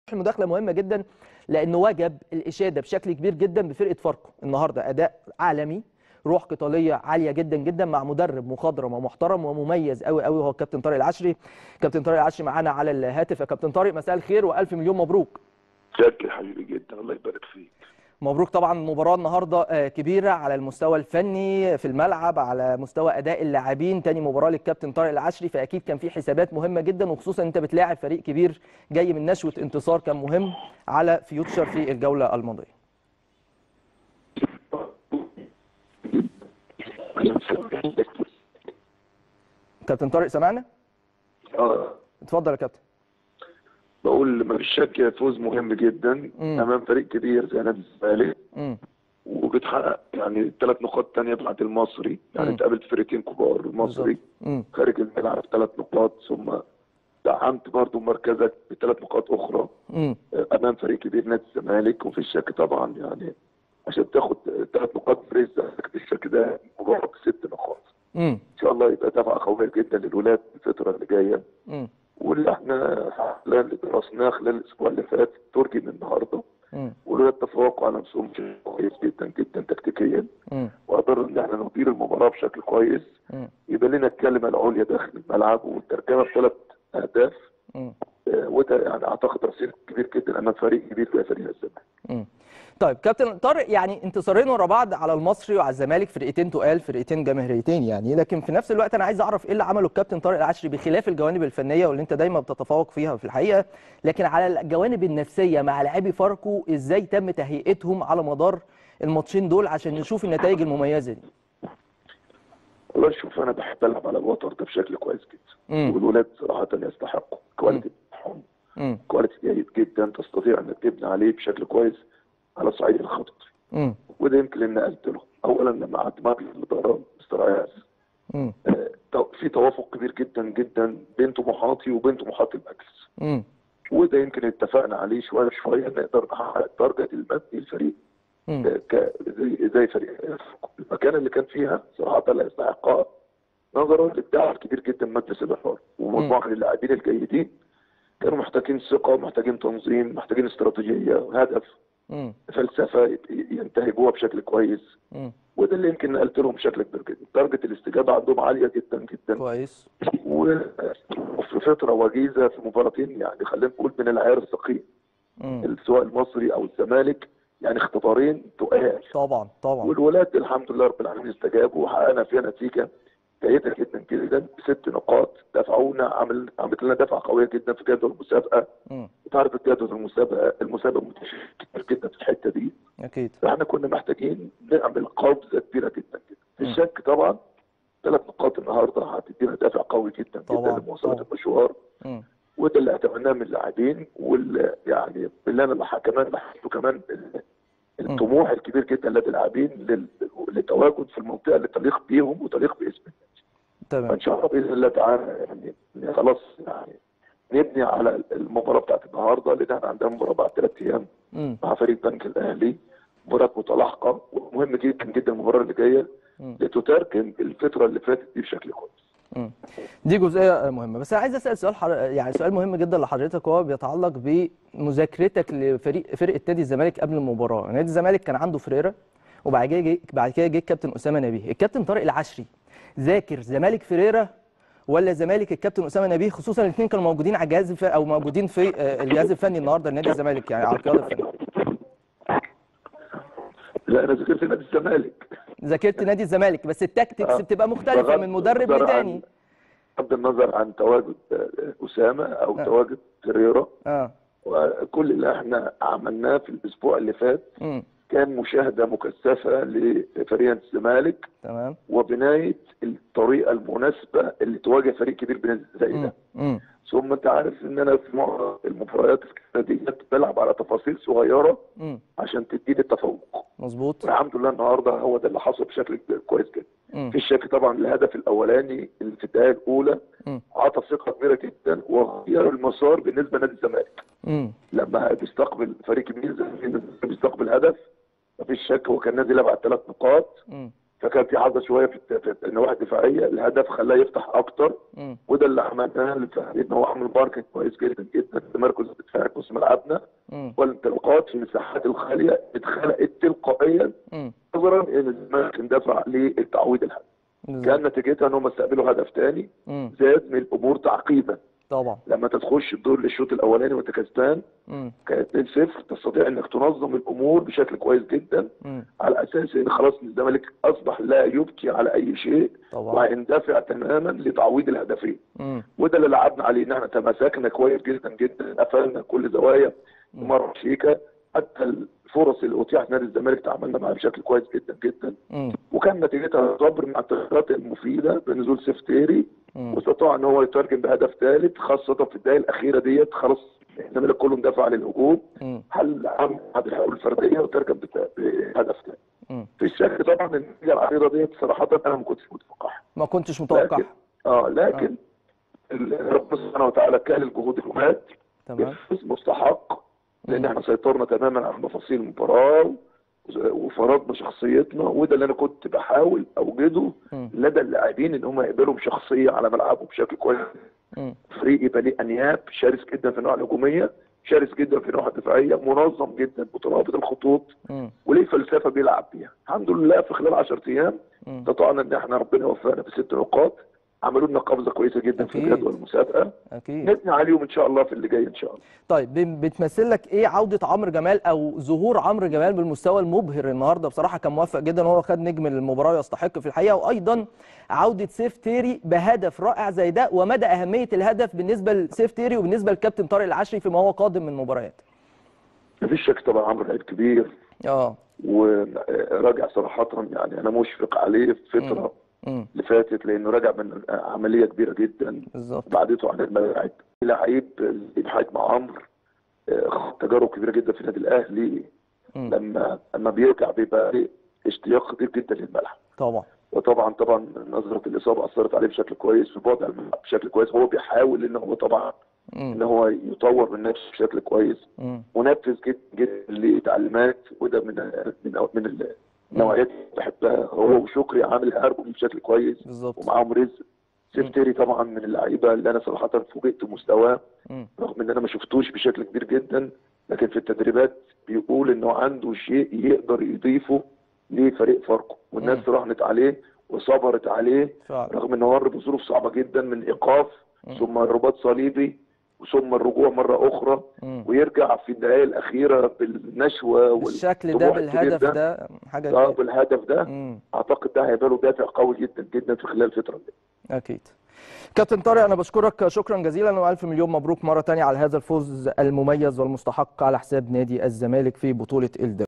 مداخله مهمه جدا لانه وجب الاشاده بشكل كبير جدا بفرقه فاركو النهارده اداء عالمي روح قتاليه عاليه جدا جدا مع مدرب مخضرم ومحترم ومميز قوي قوي هو الكابتن طارق العشري كابتن طارق العشري معانا على الهاتف يا كابتن طارق مساء الخير والف مليون مبروك شكرا حبيبي جدا الله يبارك فيك مبروك طبعا مباراة النهارده آه، كبيرة على المستوى الفني في الملعب على مستوى أداء اللاعبين تاني مباراة للكابتن طارق العشري فأكيد كان في حسابات مهمة جدا وخصوصا أنت بتلاعب فريق كبير جاي من نشوة انتصار كان مهم على فيوتشر في الجولة الماضية كابتن طارق سمعنا؟ اه اتفضل يا كابتن بقول ما فيش شك فوز مهم جدا مم. امام فريق كبير زي نادي الزمالك مم. وبتحقق يعني ثلاث نقاط تانية بعد المصري يعني مم. اتقابلت فرقتين كبار المصري مم. خارج الملعب ثلاث نقاط ثم دعمت برضو مركزك بثلاث نقاط اخرى مم. امام فريق كبير نادي الزمالك وفي شك طبعا يعني عشان تاخد ثلاث نقاط فريز بالشكل ده مباراه ست نقاط مم. ان شاء الله يبقى دفعه قويه جدا للولاد الفتره اللي جايه مم. واللي احنا خلال اللي درسناه خلال الاسبوع اللي فات ترجم النهارده مم. والولاد تفوقوا على نفسهم بشكل كويس جدا جدا تكتيكيا مم. وقدرنا ان احنا ندير المباراه بشكل كويس مم. يبقى لنا الكلمه العليا داخل الملعب والترجمه بثلاث اهداف مم. آه، وده يعني اعتقد رصيد كبير جدا امام فريق كبير زي فريق الزمالك مم. طيب كابتن طارق يعني انتصارين ورا بعض على المصري وعلى الزمالك فرقتين تقال فرقتين جماهيريتين يعني لكن في نفس الوقت انا عايز اعرف ايه اللي عمله الكابتن طارق العشري بخلاف الجوانب الفنيه واللي انت دايما بتتفوق فيها في الحقيقه لكن على الجوانب النفسيه مع لاعبي فاركو ازاي تم تهيئتهم على مدار الماتشين دول عشان نشوف النتائج المميزه دي والله شوف انا بحب العب على الوتر ده بشكل كويس جدا مم. والولاد صراحه يستحقوا كواليتي بتاعهم مم. كواليتي جيد جدا تستطيع انك تبني عليه بشكل كويس على صعيد الخطط مم. وده يمكن اللي نقلت له اولا لما قعدت مع الاداره مستر اياس مم. آه، تو- في توافق كبير جدا جدا بين طموحاتي وبين طموحات المجلس مم. وده يمكن اتفقنا عليه شويه شويه نقدر نحقق التارجت المبني للفريق مم. آه، ك- زي زي فريق المكان اللي كان فيها صراحه لا يستحقها نظرا للدعم الكبير جدا من مجلس الاداره ومجموعه من اللاعبين الجيدين كانوا محتاجين ثقه محتاجين تنظيم محتاجين استراتيجيه هدف مم. فلسفه ي- ينتهجوها بشكل كويس مم. وده اللي يمكن نقلت لهم بشكل كبير جدا درجه الاستجابه عندهم عاليه جدا جدا كويس و- وفي فتره وجيزه في مباراتين يعني خلينا نقول من العيار الثقيل مم. سواء المصري او الزمالك يعني اختبارين تقال طبعا طبعا والولاد الحمد لله رب العالمين استجابوا وحققنا فيها نتيجه جيده جدا جدا بست نقاط دفعونا عمل عملت لنا دفعه قويه جدا في جدول المسابقه مم. وتعرف الجدول المسابقه المسابقه متشابه كتير جدا في الحته دي اكيد فاحنا كنا محتاجين نعمل قفزه كبيره جدا جدا في مم. الشك طبعا ثلاث نقاط النهارده هتدينا دافع قوي جدا طبعاً، جدا لمواصله طبعاً. المشوار مم. وده اللي اتمناه من اللاعبين واللي يعني اللي انا بح- كمان بحسه كمان ال- الطموح الكبير جدا لدى اللاعبين لل- للتواجد في المنطقه اللي تليق بيهم وتليق باسم تمام فان شاء الله باذن الله تعالى يعني خلاص يعني نبني على المباراه بتاعت النهارده لان احنا عندنا مباراه بعد ثلاث ايام مم. مع فريق بنك الاهلي مباراه متلاحقه ومهم جدا جدا المباراه اللي جايه مم. لتترجم الفتره اللي فاتت دي بشكل كويس. مم. دي جزئيه مهمه بس انا عايز اسال سؤال حر... يعني سؤال مهم جدا لحضرتك وهو بيتعلق بمذاكرتك لفريق فرقه نادي الزمالك قبل المباراه نادي الزمالك كان عنده فريرة وبعد كده جه بعد كده جه الكابتن اسامه نبيه الكابتن طارق العشري ذاكر زمالك فريرة ولا زمالك الكابتن اسامه نبيه خصوصا الاثنين كانوا موجودين على الجهاز الف... او موجودين في آه، الجهاز الفني النهارده لنادي الزمالك يعني على القياده الفنيه لا انا ذاكرت نادي الزمالك ذاكرت نادي الزمالك بس التكتكس آه. بتبقى مختلفه بغض من مدرب النظر عن- لتاني بغض النظر عن تواجد آه، اسامه او آه. تواجد فريرا اه وكل اللي احنا عملناه في الاسبوع اللي فات امم كان مشاهده مكثفه لفريق الزمالك تمام وبنايه الطريقه المناسبه اللي تواجه فريق كبير بنادي زي ده. امم ثم انت عارف ان انا في معظم المباريات الكنديه بلعب على تفاصيل صغيره امم عشان تديني التفوق. مظبوط والحمد لله النهارده هو ده اللي حصل بشكل كويس جدا. مم. في الشك طبعا الهدف الاولاني اللي في الدقائق الاولى مم. عطى ثقه كبيره جدا وغير المسار بالنسبه لنادي الزمالك. امم لما بيستقبل فريق كبير زي ما بيستقبل هدف مفيش شك هو كان نازل يلعب على ثلاث نقاط امم فكان في حظ شويه في الت- في النواحي الدفاعيه الهدف خلاه يفتح اكتر مم. وده اللي عملناه للفريق ان هو عمل ماركت كويس جدا جدا في مركز الدفاع في نص ملعبنا مم. والانطلاقات في المساحات الخاليه اتخلقت تلقائيا مم. نظرا ان الزمالك اندفع للتعويض الهدف بالظبط. كان نتيجتها ان هم استقبلوا هدف ثاني مم. زاد من الامور تعقيدا طبعا لما تخش الدور للشوط الاولاني وانت كسبان مم. كانت 2-0 تستطيع انك تنظم الامور بشكل كويس جدا مم. على اساس ان خلاص الزمالك اصبح لا يبكي على اي شيء طبعا وهيندفع تماما لتعويض الهدفين مم. وده اللي لعبنا عليه ان احنا تماسكنا كويس جدا جدا قفلنا كل زوايا مره شيكه حتى الفرص اللي اتيحت نادي الزمالك تعاملنا معاها بشكل كويس جدا جدا مم. وكان نتيجتها صبر مع التغييرات المفيده بنزول سيفتيري مم. واستطاع ان هو يترجم بهدف ثالث خاصه في الدقائق الاخيره ديت خلاص الزمالك كله اندفع للهجوم مم. حل عام بعد الحلول الفرديه وترجم بت- بهدف ثاني مم. في الشك طبعا النتيجه العريضه ديت صراحه انا ما كنتش متوقعها ما كنتش متوقع لكن اه لكن ال- ربنا سبحانه وتعالى كان الجهود الامهات تمام الفوز مستحق لان مم. احنا سيطرنا تماما على مفاصيل المباراه وفرضنا شخصيتنا وده اللي انا كنت بحاول اوجده مم. لدى اللاعبين ان هم يقبلوا بشخصيه على ملعبهم بشكل كويس مم. فريق يبقى ليه انياب شرس جدا في النواحي الهجوميه شرس جدا في النواحي الدفاعيه منظم جدا مترابط الخطوط مم. وليه فلسفه بيلعب بيها الحمد لله في خلال 10 ايام مم. استطعنا ان احنا ربنا يوفقنا بست نقاط عملوا لنا قفزه كويسه جدا في أكيد. جدول المسابقه اكيد نبني عليهم ان شاء الله في اللي جاي ان شاء الله طيب ب- بتمثل لك ايه عودة عمرو جمال او ظهور عمرو جمال بالمستوى المبهر النهارده بصراحة كان موفق جدا وهو خد نجم المباراة ويستحق في الحقيقة وايضا عودة سيف تيري بهدف رائع زي ده ومدى أهمية الهدف بالنسبة لسيف تيري وبالنسبة للكابتن طارق العشري فيما هو قادم من مباريات مفيش شك طبعا عمرو لعيب كبير اه وراجع صراحه يعني انا مشفق عليه في فتره امم اللي فاتت لانه راجع من عمليه كبيره جدا بالظبط بعدته عن الملاعب لعيب بيضحك مع عمرو آه، خد تجارب كبيره جدا في النادي الاهلي مم. لما لما بيرجع بيبقى ليه اشتياق كبير جدا للملعب طبعا وطبعا طبعا نظره الاصابه اثرت عليه بشكل كويس في بعد عن الملعب بشكل كويس هو بيحاول ان هو طبعا ان امم هو يطور من نفسه بشكل كويس امم منفذ جدا جدا لتعليمات وده من من من النوعيات اللي بحبها هو وشكري عامل هارموني بشكل كويس بالظبط ومعاهم رزق سيفتيري طبعا من اللعيبه اللي انا صراحه فوجئت بمستواه امم رغم ان انا ما شفتوش بشكل كبير جدا لكن في التدريبات بيقول انه عنده شيء يقدر يضيفه لفريق فاركو والناس مم. راهنت عليه وصبرت عليه فعلا رغم انه مر بظروف صعبه جدا من ايقاف مم. ثم رباط صليبي ثم الرجوع مره اخرى امم ويرجع في الدقائق الاخيره بالنشوه بالشكل ده والطموح الكبير بالهدف ده حاجة اه كبيرة بالهدف ده امم اعتقد ده هيبقى له دافع قوي جدا جدا في خلال الفتره دي اكيد كابتن طارق انا بشكرك شكرا جزيلا والف مليون مبروك مره تانية على هذا الفوز المميز والمستحق على حساب نادي الزمالك في بطوله الدوري